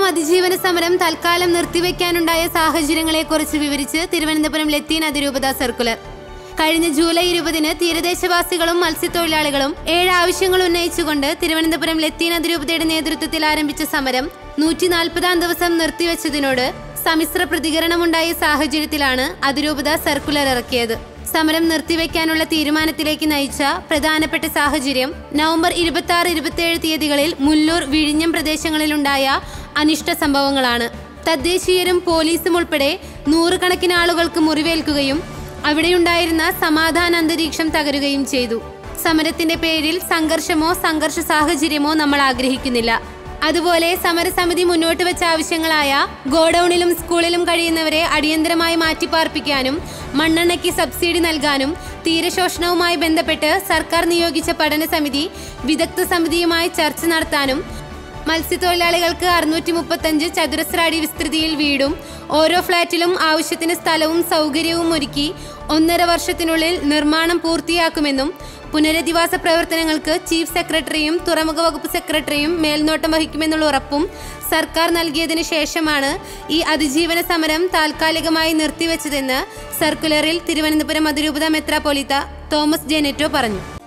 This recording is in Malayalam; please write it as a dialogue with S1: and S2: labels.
S1: അതിജീവന സമരം തൽക്കാലം നിർത്തിവെക്കാനുണ്ടായ സാഹചര്യങ്ങളെക്കുറിച്ച് വിവരിച്ച് തിരുവനന്തപുരം ലത്തീൻ അതിരൂപത സർക്കുലർ കഴിഞ്ഞ ജൂലൈ ഇരുപതിന് തീരദേശവാസികളും മത്സ്യത്തൊഴിലാളികളും ഏഴ് ആവശ്യങ്ങൾ ഉന്നയിച്ചുകൊണ്ട് തിരുവനന്തപുരം ലത്തീൻ അതിരൂപതയുടെ നേതൃത്വത്തിൽ ആരംഭിച്ച സമരം നൂറ്റി നാൽപ്പതാം ദിവസം നിർത്തിവെച്ചതിനോട് സമ്മിശ്ര പ്രതികരണമുണ്ടായ സാഹചര്യത്തിലാണ് അതിരൂപത സർക്കുലർ ഇറക്കിയത് സമരം നിർത്തിവെക്കാനുള്ള തീരുമാനത്തിലേക്ക് നയിച്ച പ്രധാനപ്പെട്ട സാഹചര്യം നവംബർ ഇരുപത്തി ആറ് ഇരുപത്തിയേഴ് തീയതികളിൽ മുല്ലൂർ വിഴിഞ്ഞം പ്രദേശങ്ങളിലുണ്ടായ അനിഷ്ട സംഭവങ്ങളാണ് തദ്ദേശീയരും പോലീസും ഉൾപ്പെടെ നൂറുകണക്കിന് ആളുകൾക്ക് മുറിവേൽക്കുകയും അവിടെയുണ്ടായിരുന്ന സമാധാന അന്തരീക്ഷം തകരുകയും ചെയ്തു സമരത്തിന്റെ പേരിൽ സംഘർഷമോ സംഘർഷ സാഹചര്യമോ നമ്മൾ ആഗ്രഹിക്കുന്നില്ല അതുപോലെ സമരസമിതി മുന്നോട്ട് വെച്ച ആവശ്യങ്ങളായ ഗോഡൌണിലും സ്കൂളിലും കഴിയുന്നവരെ അടിയന്തരമായി മാറ്റിപ്പാർപ്പിക്കാനും മണ്ണെണ്ണയ്ക്ക് സബ്സിഡി നൽകാനും തീരശോഷണവുമായി ബന്ധപ്പെട്ട് സർക്കാർ നിയോഗിച്ച പഠന സമിതി വിദഗ്ധ സമിതിയുമായി ചർച്ച നടത്താനും മത്സ്യത്തൊഴിലാളികൾക്ക് അറുന്നൂറ്റി മുപ്പത്തഞ്ച് ചതുരശ്ര അടി വിസ്തൃതിയിൽ വീടും ഓരോ ഫ്ളാറ്റിലും ആവശ്യത്തിന് സ്ഥലവും സൗകര്യവും ഒരുക്കി ഒന്നര വർഷത്തിനുള്ളിൽ നിർമ്മാണം പൂർത്തിയാക്കുമെന്നും പുനരധിവാസ പ്രവർത്തനങ്ങൾക്ക് ചീഫ് സെക്രട്ടറിയും തുറമുഖ വകുപ്പ് സെക്രട്ടറിയും മേൽനോട്ടം വഹിക്കുമെന്നുള്ള ഉറപ്പും സർക്കാർ നൽകിയതിനു ശേഷമാണ് ഈ അതിജീവന സമരം താൽക്കാലികമായി നിർത്തിവെച്ചതെന്ന് സർക്കുലറിൽ തിരുവനന്തപുരം അതിരൂപത മെത്രാപ്പൊലിത്ത തോമസ് ജെനെറ്റോ പറഞ്ഞു